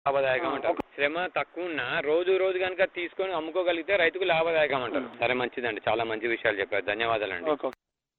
లాభదాయకం అంటారు శ్రమ తక్కువ ఉన్నా రోజు రోజు కనుక తీసుకొని అమ్ముకోగలిగితే రైతుకు లాభదాయకం అంటారు సరే మంచిదండి చాలా మంచి విషయాలు చెప్పారు ధన్యవాదాలండి ఓకే ఓకే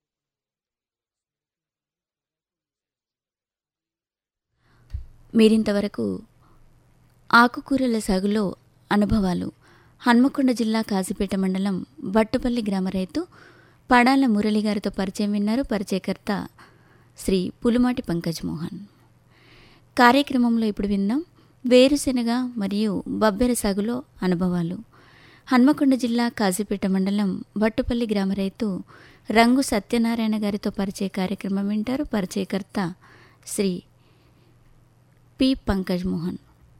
మీరింతవరకు ఆకుకూరల సాగులో అనుభవాలు హన్మకొండ జిల్లా కాజీపేట మండలం బట్టుపల్లి గ్రామ రైతు పడాల మురళి గారితో పరిచయం విన్నారు పరిచయకర్త శ్రీ పులుమాటి పంకజ్ మోహన్ కార్యక్రమంలో ఇప్పుడు విందాం వేరుశెనగ మరియు బబ్బెర సాగులో అనుభవాలు హన్మకొండ జిల్లా కాజీపేట మండలం బట్టుపల్లి గ్రామ రైతు రంగు సత్యనారాయణ గారితో పరిచయ కార్యక్రమం వింటారు పరిచయకర్త శ్రీ పి పంకజ్ మోహన్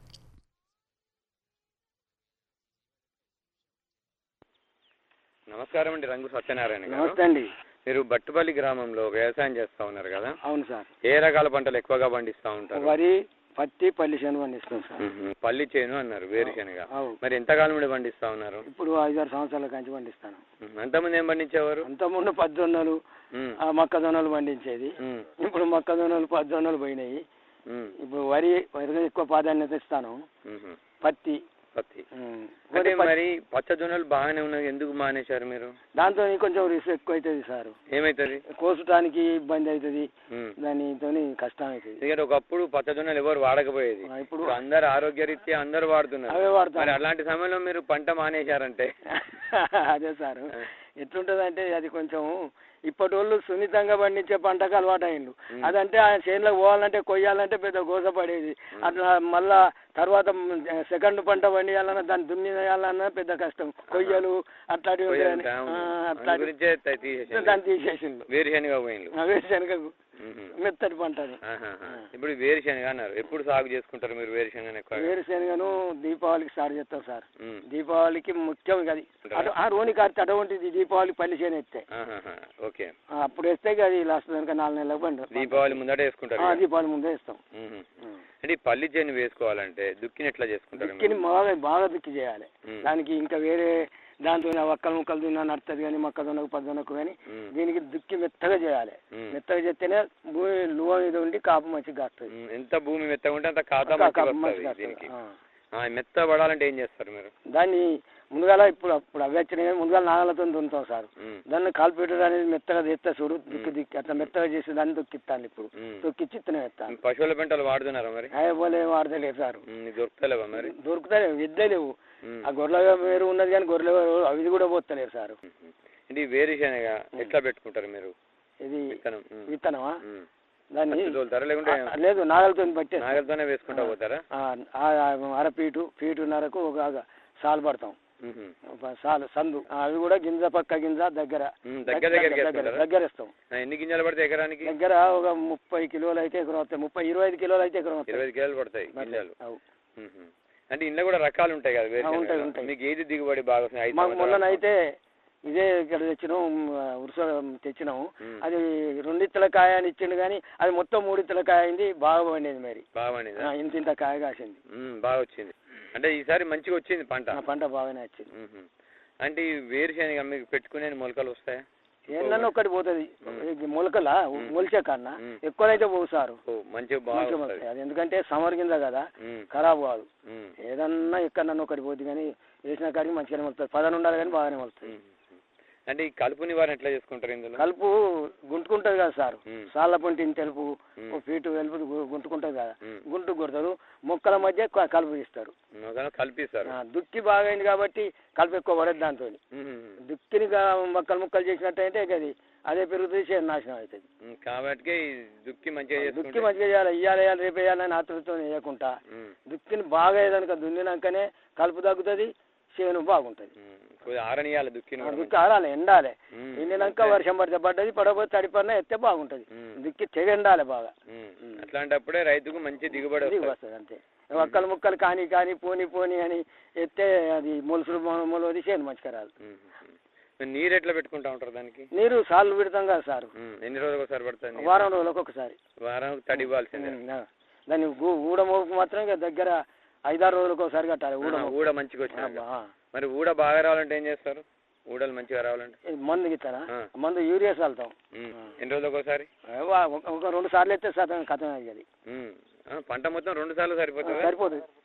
నమస్కారం అండి రంగు సత్యనారాయణ గారు నమస్తే అండి మీరు బట్టుపల్లి గ్రామంలో వ్యవసాయం చేస్తా ఉన్నారు కదా అవును సార్ ఏ రకాల పంటలు ఎక్కువగా పండిస్తా ఉంటారు వరి పత్తి పల్లి శనగ పండిస్తాం సార్ మ్మ్. పల్లి చేను అన్నారు వేరుశనగ అవు మరి ఎంతకాలం నుండి పండిస్తా ఉన్నారు ఇప్పుడు ఐదారు సంవత్సరాల కంచి పండిస్తాను మ్మ్. అంతకుముందు ఏం పండించేవారు అంతకుముందు పద్దొన్నలు మ్మ్. ఆ మొక్కజొన్నలు పండించేది మ్మ్. ఇప్పుడు మొక్కజొన్నలు పద్దొన్నలు పోయినాయి మ్మ్. ఇప్పుడు వరి వరికి ఎక్కువ ప్రాధాన్యత ఇస్తాను మ్మ్. పత్తి పత్తి ఉమ్, అంటే వరి పత్తి. మరి పచ్చజొన్నలు బాగానే ఉన్నాయి ఎందుకు మానేశారు మీరు దాంతో కొంచెం రిస్క్ ఎక్కువ అవుతుంది సార్ ఏమైతుంది కోసటానికి ఇబ్బంది అవుతుంది మ్మ్. దానితో కష్టం అవుతుంది ఎందుకంటే ఒకప్పుడు పచ్చజొన్నలు ఎవరు వాడకపోయేది ఆ, ఇప్పుడు ఇప్పుడు అందరు ఆరోగ్యరీత్యా అందరు వాడుతున్నారు అవే మరి వాడతాను అలాంటి సమయంలో మీరు పంట మానేశారంటే అదే సార్ ఎట్లుంటది అంటే అది కొంచెం ఇప్పటి వాళ్ళు సున్నితంగా పండించే పంటకు అలవాటు అయిండు మ్మ్. అదంటే ఆ చేనులో పోవాలంటే కొయ్యాలంటే పెద్ద గోస పడేది అట్లా మళ్ళా తర్వాత సెకండ్ పంట పండియాలన్నా దాన్ని దున్నియాలన్నా పెద్ద కష్టం కొయ్యలు అట్లాంటివి ఉంటాయని. పోయేదంటే ఆ, అవును. అందు అట్లాంటి గురించే త- తీసేసిండ్రు. దాన్ని తీసేసిండు వేరుశనగ పోయిండ్రు అవే శనగకు మ్మ్. మెత్తటి పంటని ఆహాహా. ఇప్పుడు వేరుశనగ అన్నారు ఎప్పుడు సాగు చేసుకుంటారు మీరు వేరుశనగను ఎక్కువగా వేరుశనగను దీపావళికి స్టార్ట్ చేస్తాం సార్ మ్మ్. దీపావళికి ముఖ్యం అది అటు ఆ రోని కార్తె అటువంటిది దీపావళి పల్లి చేను ఎత్తే ఆహాహా. ఓకే ఆ, అప్పుడు వేస్తే ఇక అది లాస్ట్ కనుక నాలుగు నెలలకు పండు దీపావళి ముందట వేసుకుంటారు ఆ, ఇక. దీపావళి ముందే ఇస్తాం మ్మ్. అంటే ఈ పల్లి చేను వేసుకోవాలంటే దుక్కిని ఎట్లా చేసుకుంటారు దుక్కిని మీరు? బాగా బాగా దుక్కి చేయాలి మ్మ్. దానికి ఇంకా వేరే దాంతో ఒక్కలు ముక్కలు తిన్నా నడుతుంది కానీ మొక్కజొన్నకు పద్దొన్నకు కానీ మ్మ్. దీనికి దుక్కి మెత్తగా చేయాలి మ్మ్. మెత్తగా చేస్తేనే భూమి లువ మీద ఉండి కాపు మంచిగా కాస్తుంది మ్మ్. ఎంత భూమి మెత్తగా ఉంటే అంత ఖాతా కా- మంచిగా కాపు వస్తుంది మంచిగా దీనికి వస్తుంది. ఆ. ఆ, మెత్త పడాలంటే ఏం చేస్తారు మీరు దాన్ని ముందుగాల ఇప్పుడు అప్పుడు అవి వచ్చినాయి కానీ ముందుగాల నాగలతో దున్నుతాం సార్ మ్మ్. దాన్ని కాల్పీటర్ అనేది మెత్తగా తెస్తా చూడు దిక్కు దిక్కు అట్లా మెత్తగా చేసి దాన్ని తొక్కిస్తాను ఇప్పుడు మ్మ్. తొక్కిచ్చి ఇత్తనం ఎత్తాను పశువుల పెంటలు వాడుతున్నారా మరి అయ్యే పోలే వాడతలేదు సార్ మ్మ్. నీకు దొరుకుతలేవా మరి దొరుకుతాయి ఎద్దే లేవు మ్మ్. ఆ గొర్రెల వేరు ఉన్నది కానీ గొర్రెల వేరు అవి కూడా పోతలేరు సార్ మ్మ్. అంటే ఈ వేరుశనగ ఎట్లా పెట్టుకుంటారు మీరు ఇది విత్తనం మ్మ్. విత్తనమా మ్మ్. దాన్ని పచ్చి తోలుతారా లేకుంటే ఆ, లేదు నాగలతో పట్టే నాగలతోనే వేసుకుంటా పోతారా అర పీటు పీటున్నరకు ఒక సాలు పడతాం మ్మ్. ఒక సాలు సందు ఆ, అవి కూడా గింజ పక్క గింజ దగ్గర మ్మ్. దగ్గర దగ్గరికి దగ్గర వేసుకుంటారా? దగ్గర ఇస్తాం ఆ, ఎన్ని గింజలు పడతాయి ఎకరానికి దగ్గర ఒక ముప్పై కిలోలు అయితే ఎకరం వస్తాయి ముప్పై ఇరవై ఐదు కిలోలు అయితే ఎకరం వస్తాయి ఇరవై ఐదు కిలోలు పడతాయి గింజలు అవు. మ్మ్. అంటే ఇంట్లో కూడా రకాలు ఉంటాయి కదా ఉంటాయి, వేరుశనగలో. ఉంటాయి. మీకు ఏది దిగుబడి బాగా వస్తుంది ఐదు మాకు సంవత్సరాలు? మొన్ననైతే ఇదే ఇక్కడ తెచ్చినాం ఉరుస తెచ్చినాము మ్మ్. అది రెండిత్తల కాయ అని ఇచ్చిండు కానీ అది మొత్తం మూడిత్తల కాయ అయింది బాగా పండేది మరి బాగా పండిందా? ఆ, ఇంత ఇంత కాయ కాసింది మ్మ్. బాగా వచ్చింది అంటే ఈసారి మంచిగా వచ్చింది పంట ఆ పంట బాగానే వచ్చింది మ్మ్. అంటే ఈ వేరుశనగ మీకు పెట్టుకునే మొలకలు వస్తాయా ఏందన్నా ఒక్కటి పోతుంది మ్మ్. మొలకల మొలిచే కన్నా మ్మ్. ఎక్కువనైతే పోవు సారు ఓ, మంచిగా బాగా మంచిగా వస్తుంది వస్తాయి. అది ఎందుకంటే సమర్ కింద కదా మ్మ్. ఖరాబ్ కాదు మ్మ్. ఏదన్నా ఎక్కడన్నా ఒకటి పోతుంది కానీ వేసిన కాడికి మంచిగానే మొలుతుంది పదన ఉండాలి కానీ బాగానే మొలుతుంది మ్మ్. అంటే ఈ కలుపు నివారణ ఎట్లా చేసుకుంటారు ఇందులో కలుపు గుంటుకుంటుంది కదా సార్ మ్మ్. సాళ్ళ పొంటి తెలుపు మ్మ్. ఓ ఫీటు వెలుపు గు- గుంటుకుంటుంది కదా మ్మ్. గుంటు కొడతారు మొక్కల మధ్య క- కలుపు ఇస్తారు ఒకవేళ కలిపిస్తారు ఆ, దుక్కి బాగా అయింది కాబట్టి కలుపు ఎక్కువ పడదు దాంతో మ్మ్. దుక్కిని గా- మొక్కలు ముక్కలు చేసినట్టయితే ఇక అది అదే పెరుగుతుంది చేను నాశనం అవుతుంది మ్మ్. కాబట్టి ఈ దుక్కి మంచిగా దుక్కి చేసుకుంటే మంచిగా చేయాలి ఇయ్యాలి వేయాలి రేపు వేయాలని ఆతృతో వేయకుండా మ్మ్. దుక్కిని బాగా ఏదనుక దున్నినాకనే కలుపు తగ్గుతుంది చేను బాగుంటుంది మ్మ్. కొద్దిగా ఆరనియాలి దుక్కిని ఆ, కూడా దుక్కి ఆరాలి ఎండాలి మ్మ్. ఎండినాక అంతే. వర్షం పడితే పడ్డది పడకపోతే తడిపడినా ఎత్తే బాగుంటుంది మ్మ్. దుక్కి తెగ ఎండాలి బాగా మ్మ్. అట్లాంటప్పుడే రైతుకు మంచి దిగుబడి దిగి వస్తుంది వస్తుంది అంతే ఒక్కలు ముక్కలు కానీ కానీ పోని పోని అని ఎత్తే అది మొలుసులు మొలవది చేను మంచిగా రాదు మ్మ్. మ్మ్. నీరు ఎట్లా పెట్టుకుంటా ఉంటారు దానికి నీరు సార్లు పెడతాం కదా సార్ మ్మ్. ఎన్ని రోజులకు ఒకసారి పడుతుంది నీరు? వారం రోజులకు ఒకసారి వారం తడి ఇవ్వాల్సిందే ఉమ్, ఆ. దాన్ని ఊ- ఊడమోపు మాత్రం ఇక దగ్గర ఐదారు రోజులకు ఒకసారి కట్టాలి ఆ, ఊడమోపు ఊడ మంచిగా వచ్చినాక ఆ, మరి ఊడ బాగా రావాలంటే ఏం చేస్తారు ఊడలు మంచిగా రావాలంటే ఇది మందు గిట్టానా ఆ. మందు యూరియా చల్లుతాం మ్మ్. ఎన్ని రోజులకు ఒకసారి ఏ వా- ఒక ఒక రెండు సార్లు ఎత్తే శాతం కథం అది మ్మ్. ఆ, పంట మొత్తం రెండు సార్లు సరిపోతుందా సరిపోతుంది